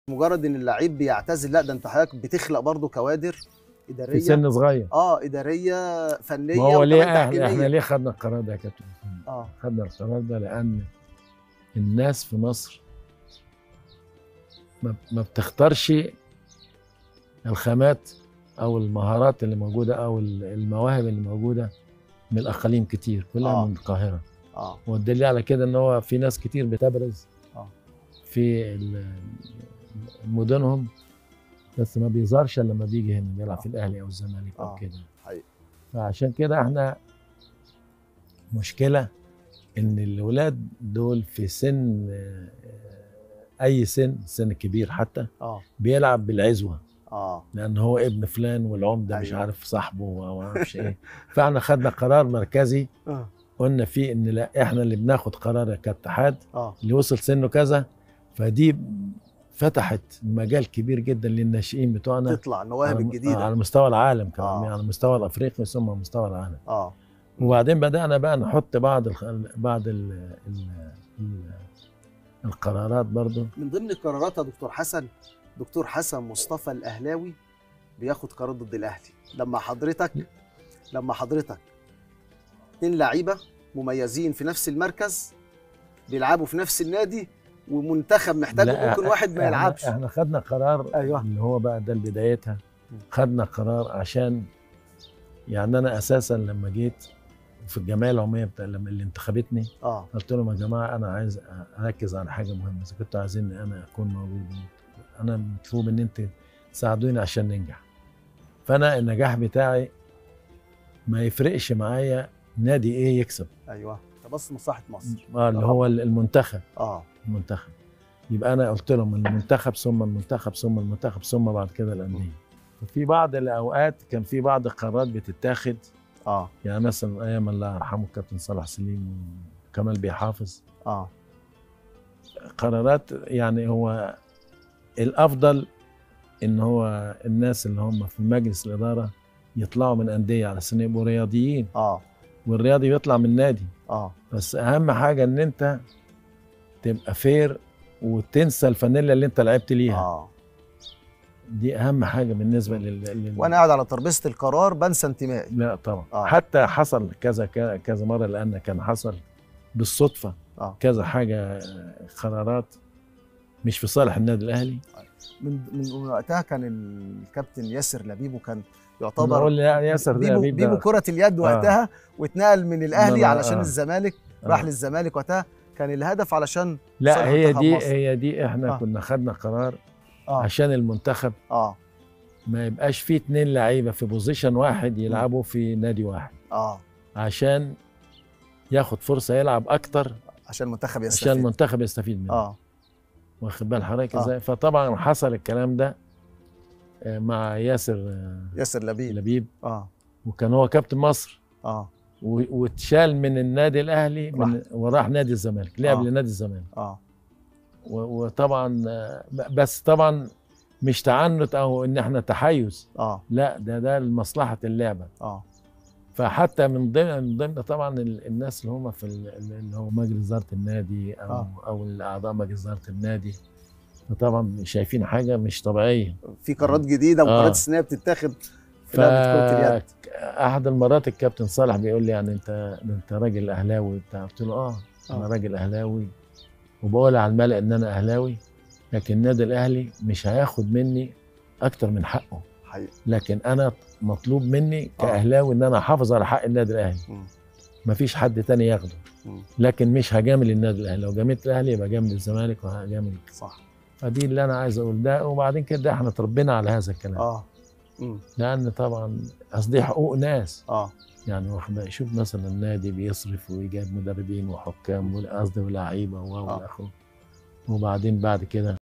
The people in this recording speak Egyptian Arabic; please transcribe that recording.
مجرد ان اللعيب بيعتزل لا ده انت حضرتك بتخلق برضه كوادر اداريه في سن صغير اه اداريه فنيه ما هو ليه وكمان احنا, احنا تحكيمية. ليه خدنا القرار ده يا كابتن اه خدنا القرار ده لان الناس في مصر ما ما بتختارش الخامات او المهارات اللي موجوده او المواهب اللي موجوده من الاقاليم كتير كلها آه. من القاهره اه والدليل على كده ان هو في ناس كتير بتبرز آه. في ال- مدنهم بس ما بيظهرش الا لما بيجي هنا بيلعب آه. في الاهلي او الزمالك او آه. كده حقيقي. فعشان كده احنا مشكله ان الولاد دول في سن آه، اي سن سن كبير حتى اه بيلعب بالعزوه اه لان هو ابن فلان والعمده مش أيوة. عارف صاحبه وما اعرفش ايه فاحنا خدنا قرار مركزي اه قلنا فيه ان لا احنا اللي بناخد قرار كاتحاد اه اللي وصل سنه كذا فدي فتحت مجال كبير جدا للناشئين بتوعنا تطلع المواهب على- الجديده على مستوى العالم كمان آه. يعني على مستوى الافريقي ثم مستوى العالم اه وبعدين بدانا بقى نحط بعض الخ... بعض ال... ال... ال... القرارات برضو من ضمن القرارات يا دكتور حسن دكتور حسن مصطفى الاهلاوي بياخد قرار ضد الاهلي لما حضرتك لما حضرتك اتنين لعيبه مميزين في نفس المركز بيلعبوا في نفس النادي ومنتخب محتاج لا، ممكن واحد ما إحنا- يلعبش احنا خدنا قرار أيوة. اللي هو بقى ده بدايتها م. خدنا قرار عشان يعني انا اساسا لما جيت في الجمعيه العموميه بتاع لما اللي انتخبتني اه قلت لهم يا جماعه انا عايز اركز على حاجه مهمه اذا كنتوا عايزيني انا اكون موجود انا مطلوب ان انت تساعدوني عشان ننجح فانا النجاح بتاعي ما يفرقش معايا نادي ايه يكسب ايوه ده بس مصلحه مصر اه اللي هو المنتخب اه المنتخب يبقى انا قلت لهم المنتخب ثم المنتخب ثم المنتخب ثم بعد كده الانديه ففي بعض الاوقات كان في بعض القرارات بتتاخد اه يعني مثلا ايام الله يرحمه الكابتن صلاح سليم وكمال بيحافظ اه قرارات يعني هو الافضل ان هو الناس اللي هم في مجلس الاداره يطلعوا من انديه على سن يبقوا رياضيين اه والرياضي بيطلع من نادي اه بس اهم حاجه ان انت تبقى فير وتنسى الفانيلا اللي انت لعبت ليها اه دي اهم حاجه بالنسبه لل, لل... وانا قاعد على ترابيزه القرار بنسى انتمائي لا طبعا آه. آه. حتى حصل كذا كذا كذا مره لان كان حصل بالصدفه آه. كذا حاجه آه، قرارات مش في صالح النادي الاهلي من من وقتها كان الكابتن ياسر لبيبو كان أنا يعتبر اقول لي يعني ياسر ده بيبو, بيب بيبو ده كرة اليد وقتها واتنقل من الاهلي ما- علشان آه. الزمالك راح آه. للزمالك وقتها كان الهدف علشان لا صالح هي منتخب دي مصر. هي دي احنا آه. آه. كنا خدنا قرار اه عشان المنتخب اه ما يبقاش فيه اتنين لعيبه في بوزيشن واحد يلعبوا في نادي واحد اه عشان ياخد فرصه يلعب اكتر عشان المنتخب عشان يستفيد المنتخب يستفيد منه اه واخد بال حضرتك آه. ازاي فطبعا حصل الكلام ده آه، مع ياسر آه، ياسر لبيب لبيب اه وكان هو كابتن مصر اه و- واتشال من النادي الاهلي من راح. وراح نادي الزمالك لعب آه. لنادي الزمالك اه و- وطبعا آه، ب- بس طبعا مش تعنت او ان احنا تحيز اه لا ده ده لمصلحه اللعبه اه فحتى من ضمن من ضمن طبعا ال- الناس اللي هم في ال- اللي هو مجلس اداره النادي او آه. او الاعضاء مجلس اداره النادي فطبعا شايفين حاجه مش طبيعيه في قرارات جديده آه. وقرارات سنيه بتتاخد في لعبه كره اليد احد المرات الكابتن صالح بيقول لي يعني انت ده انت راجل اهلاوي بتاع قلت له اه انا آه. راجل اهلاوي وبقول على الملأ ان انا اهلاوي لكن النادي الاهلي مش هياخد مني اكتر من حقه حقيقي لكن انا مطلوب مني آه. كاهلاوي ان انا احافظ على حق النادي الاهلي مم. مفيش حد تاني ياخده مم. لكن مش هجامل النادي الاهلي لو جاملت الاهلي يبقى جامل الزمالك وهجامل صح فدي اللي انا عايز اقول ده وبعدين كده احنا اتربينا على هذا الكلام اه مم. لان طبعا اصل دي حقوق ناس اه يعني واخد بالك، شوف مثلا النادي بيصرف ويجيب مدربين وحكام قصدي ولاعيبه و آه. والى اخره وبعدين بعد كده